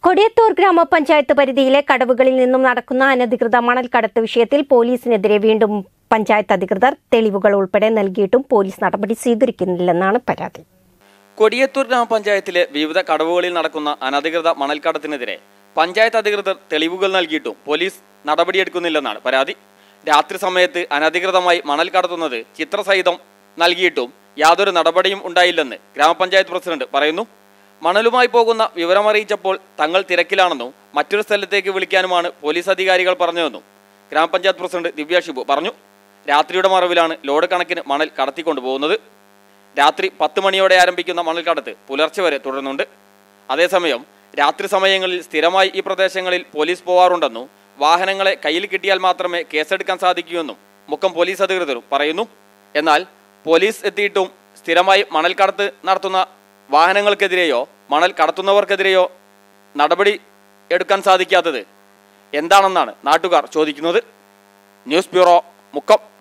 കൊടിയത്തൂർ ഗ്രാമപഞ്ചായത്ത് പരിധിയിലെ കടവുകളിൽ നിന്നും നടക്കുന്ന അനധികൃത മണൽ കടത്ത് വിഷയത്തിൽ പോലീസിനെതിരെ വീണ്ടും പഞ്ചായത്ത് അധികൃതർ തെളിവുകൾ ഉൾപ്പെടെ നൽകിയിട്ടും പോലീസ് നടപടി സ്വീകരിക്കുന്നില്ലെന്നാണ് പരാതി കൊടിയത്തൂർ ഗ്രാമപഞ്ചായത്തിലെ വിവിധ കടവുകളിൽ നടക്കുന്ന അനധികൃത മണൽക്കടത്തിനെതിരെ പഞ്ചായത്ത് അധികൃതർ തെളിവുകൾ നൽകിയിട്ടും പോലീസ് നടപടിയെടുക്കുന്നില്ലെന്നാണ് പരാതി രാത്രി സമയത്ത് അനധികൃതമായി മണൽ കടത്തുന്നത് ചിത്രസഹിതം നൽകിയിട്ടും യാതൊരു നടപടിയും ഉണ്ടായില്ലെന്ന് ഗ്രാമപഞ്ചായത്ത് പ്രസിഡന്റ് പറയുന്നു മണലുമായി പോകുന്ന വിവരമറിയിച്ചപ്പോൾ തങ്ങൾ തിരക്കിലാണെന്നും മറ്റൊരു സ്ഥലത്തേക്ക് വിളിക്കാനുമാണ് പോലീസ് അധികാരികൾ പറഞ്ഞതെന്നും ഗ്രാമപഞ്ചായത്ത് പ്രസിഡന്റ് ദിവ്യ ഷിബു പറഞ്ഞു രാത്രിയുടെ മറവിലാണ് ലോഡ് കണക്കിന് മണൽ കടത്തിക്കൊണ്ടുപോകുന്നത് രാത്രി പത്ത് മണിയോടെ ആരംഭിക്കുന്ന മണൽക്കടത്ത് പുലർച്ചെ വരെ തുടരുന്നുണ്ട് അതേസമയം രാത്രി സമയങ്ങളിൽ സ്ഥിരമായി ഈ പ്രദേശങ്ങളിൽ പോലീസ് പോവാറുണ്ടെന്നും വാഹനങ്ങളെ കയ്യിൽ കിട്ടിയാൽ മാത്രമേ കേസെടുക്കാൻ സാധിക്കൂ മുക്കം പോലീസ് അധികൃതരും പറയുന്നു എന്നാൽ പോലീസ് എത്തിയിട്ടും സ്ഥിരമായി മണൽക്കടത്ത് നടത്തുന്ന വാഹനങ്ങൾക്കെതിരെയോ മണൽ കടത്തുന്നവർക്കെതിരെയോ നടപടി എടുക്കാൻ സാധിക്കാത്തത് എന്താണെന്നാണ് നാട്ടുകാർ ചോദിക്കുന്നത് ന്യൂസ് ബ്യൂറോ മുക്കം